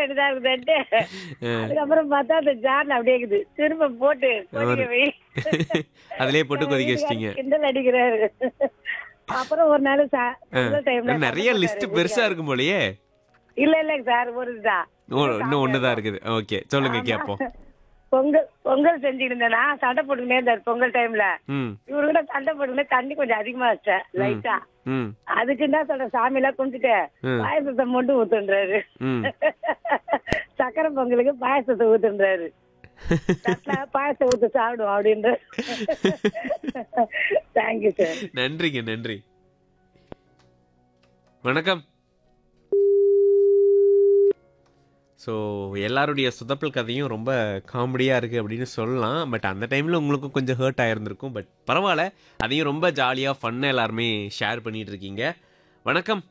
வேண்டியதா இருக்குதுன்ட்டு அதுக்கப்புறம் பார்த்தா அந்த ஜான் அப்படியே இருக்குது திரும்ப போட்டு கொதிக்க வை அதுலயே போட்டு கொதிக்க வச்சிட்டீங்க கிண்டல் அடிக்கிறாரு அப்புறம் ஒரு நாள் சா- பொங்கல் டைம்ல நிறைய லிஸ்ட் பெருசா இருக்கும் போலயே இல்ல இல்லைங்க சார் ஒரு இதுதான் ஓ, இன்னும் ஒண்ணுதான் இருக்குது ஓகே சொல்லுங்க கேப்போம் பொங்கல் பொங்கல் செஞ்சுட்டு இருந்தேனா சண்டை போட்டுக்கிட்டே இருந்தாரு பொங்கல் டைம்ல ம் இவரு கூட சண்டை போட்டுக்கிட்டே தண்ணி கொஞ்சம் அதிகமா வச்சேன் லைட்டா ம் அதுக்கு என்ன சொல்ற சாமி எல்லாம் கும்பிட்டுட்டு ம். பாயசத்தை மட்டும் ஊத்துன்றாரு ம் சக்கரை பொங்கலுக்கு பாயசத்தை ஊத்துன்றாரு தட்டுல பாயசத்தை ஊத்து சாப்பிடுவோம் அப்படின்ற தேங்க்யூ சார் நன்றிங்க நன்றி வணக்கம் ஸோ எல்லாருடைய சுதப்பல் கதையும் ரொம்ப காமெடியாக இருக்குது அப்படின்னு சொல்லலாம் பட் அந்த டைமில் உங்களுக்கும் கொஞ்சம் ஹர்ட் ஆயிருந்திருக்கும் பட் பரவாயில்ல அதையும் ரொம்ப ஜாலியாக ஃபன்னாக எல்லாருமே ஷேர் பண்ணிட்டு இருக்கீங்க வணக்கம்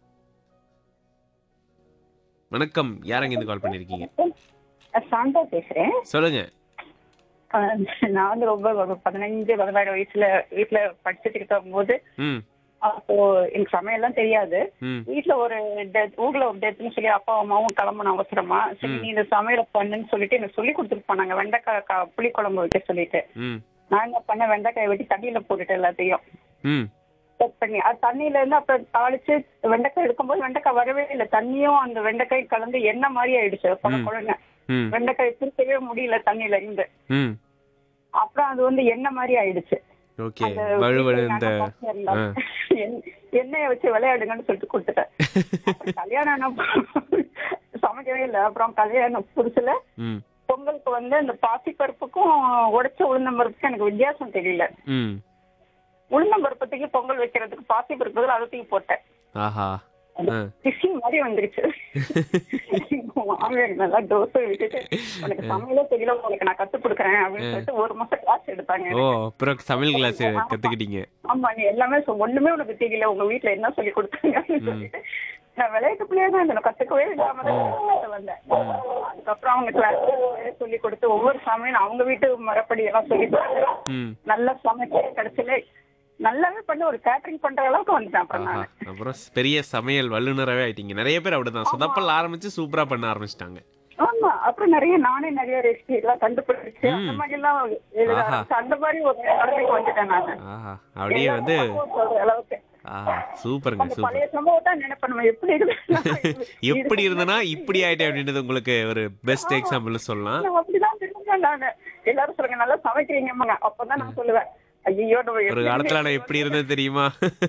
வணக்கம் யார் அங்கேருந்து கால் பண்ணியிருக்கீங்க சாந்தா பேசுறேன் சொல்லுங்க அஹ் நான் வந்து ரொம்ப ஒரு பதினஞ்சு பதினாறு வயசுல வீட்டுல படிச்சுட்டு இருக்கும் போது ம் அப்போ எனக்கு சமையல்லாம் தெரியாது ம் வீட்டுல ஒரு death- ஊர்ல ஒரு டெத்னு சொல்லி அப்பா அம்மாவும் கிளம்பணும் அவசரமா சரி நீ இந்த சமையல பண்ணுன்னு சொல்லிட்டு எனக்கு சொல்லி கொடுத்துட்டு போனாங்க வெண்டைக்காய் க- புளிக்குழம்பு வைக்க சொல்லிட்டு ம் நான் என்ன பண்ண வெண்டைக்காயை வெட்டி தண்ணியில போட்டுட்டு எல்லாத்தையும் ம் செட் பண்ணி அது தண்ணியில இருந்து அப்புறம் தாளிச்சு வெண்டைக்காய் எடுக்கும்போது வெண்டைக்காய் வரவே இல்லை தண்ணியும் அந்த வெண்டைக்காய் கலந்து எண்ணெய் மாதிரி ஆயிடுச்சு குழ குழன்னு ம் வெண்டைக்காய் திருத்தவே முடியல தண்ணியில இருந்து ம் அப்புறம் அது வந்து எண்ணெய் மாதிரி ஆயிடுச்சு ஓகே அந்த வழுவழு வீட்டுல இந்த நாங்க பசங்க எல்லாம் எண்ணெய்- எண்ணெயை வச்சு விளையாடுங்கன்னு சொல்லிட்டு கொடுத்துட்டேன் அப்புறம் கல்யாணம் ஆன சமைக்கவே இல்லை அப்புறம் கல்யாணம் புதுசுல ம் பொங்கலுக்கு வந்து அந்த பாசிப்பருப்புக்கும் உடைச்ச உளுந்தம்பருப்புக்கும் எனக்கு வித்தியாசம் தெரியல ம் உளுந்தம்பருப்பத்துக்கு பொங்கல் வைக்கிறதுக்கு பாசிப்பருப்பு பதில் அதை தூக்கி போட்டேன் ஆஹா ஆ பிஷிங் மாதிரி வந்துருச்சு மாமியார் நல்லா தோசை விட்டுட்டு உனக்கு சமையலே தெரியல உனக்கு நான் கத்து கொடுக்குறேன் அப்படின்னு சொல்லிட்டு ஒரு மாசம் கிளாஸ் எடுத்தாங்க ஓ அப்புறம் சமையல் கிளாஸ் கத்துக்கிட்டீங்க ஆமா நீ எல்லாமே சொ- ஒண்ணுமே உனக்கு தெரியல உங்க வீட்ல என்ன சொல்லி கொடுத்தாங்கன்னு சொல்லிட்டு நான் விளையாட்டு பிள்ளையா தான் இருந்தேன் கத்துக்கவே இல்லாம தான் வந்தேன் அதுக்கப்புறம் அவங்க கிளாஸ் சொல்லி கொடுத்து ஒவ்வொரு சமையலும் அவங்க வீட்டு மரப்படி எல்லாம் சொல்லி கொடுத்து ம் நல்லா சமைச்சு கடைசியில நல்லாவே பண்ணி ஒரு கேட்டரிங் பண்ற அளவுக்கு வந்துட்டேன் அப்புறம் ஆஹா நான் அப்புறம் பெரிய சமையல் வல்லுநராகவே ஆயிட்டீங்க நிறைய பேர் அப்படிதான் சொதப்பல் ஆரம்பிச்சு சூப்பரா பண்ண ஆரம்பிச்சிட்டாங்க ஆமா அப்புறம் நிறைய நானே நிறைய ரெசிபி எல்லாம் கண்டுபிடிச்சு அந்த மாதிரி எல்லாம் எழுத ஆஹா. ஆரம்பிச்சு அந்த மாதிரி ஒரு நிலைமைக்கு வந்துட்டேன் நான் ஆஹா அப்படியே வந்து அளவுக்கு ஆஹா சூப்பருங்க அந்த சூப்பர் பழைய சம்பவம் தான் நினைப்பேன் நம்ம எப்படி இருக்கு எப்படி இருந்தனா இப்படி ஆயிட்டேன் அப்படின்றது உங்களுக்கு ஒரு பெஸ்ட் எக்ஸாம்பிள் சொல்லலாம் நான் அப்படிதான் இருந்தேன் நானு எல்லாரும் சொல்லுங்க நல்லா சமைக்கிறீங்க அப்பதான் நான் சொல்லுவேன் ஐயோ நம்ம ஒரு எப்படி காலத்துல நான் எப்படி இருந்தேன் தெரியுமா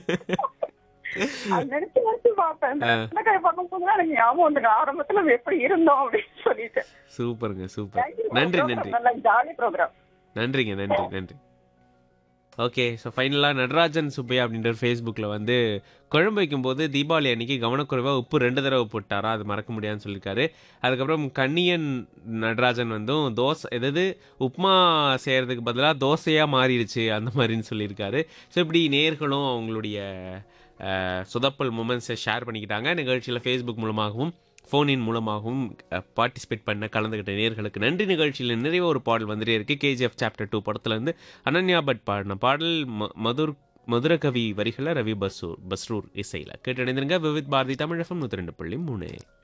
அது நினைச்சு நினைச்சு பார்ப்பேன் இந்த வெண்டைக்காய் பண்ணும்போது எனக்கு ஞாபகம் வந்துடும் ஆரம்பத்துல நம்ம எப்படி இருந்தோம் அப்படின்னு சொல்லிட்டு சூப்பருங்க சூப்பர் Thank you. நன்றி program நன்றி நல்ல ஜாலி ப்ரோக்ராம் நன்றிங்க நன்றி நன்றி ஓகே ஸோ ஃபைனலாக நடராஜன் சுப்பையா அப்படின்ற ஃபேஸ்புக்கில் வந்து குழம்பு வைக்கும்போது தீபாவளி அன்னைக்கு கவனக்குறைவாக உப்பு ரெண்டு தடவை போட்டாரா அது மறக்க முடியாதுன்னு சொல்லியிருக்காரு அதுக்கப்புறம் கண்ணியன் நடராஜன் வந்தும் தோசை எதாவது உப்புமா செய்கிறதுக்கு பதிலாக தோசையாக மாறிடுச்சு அந்த மாதிரின்னு சொல்லியிருக்காரு ஸோ இப்படி நேர்களும் அவங்களுடைய அஹ், சொதப்பல் மூமெண்ட்ஸை ஷேர் பண்ணிக்கிட்டாங்க நிகழ்ச்சியில் ஃபேஸ்புக் மூலமாகவும் ஃபோனின் மூலமாகவும் பார்ட்டிசிபேட் பண்ண கலந்துக்கிட்ட நேர்களுக்கு நன்றி நிகழ்ச்சியில் நிறைய ஒரு பாடல் வந்துட்டே இருக்கு கேஜிஎஃப் சாப்டர் டூ படத்துலேருந்து அனன்யா பட் பாடின பாடல் ம மதுர் மதுரகவி வரிகளை ரவி பஸ்ரூர் பஸ்ரூர் இசையில் கேட்டடைந்திருங்க விவித் பாரதி தமிழ் எஃப்எம் நூற்றி ரெண்டு புள்ளி மூணு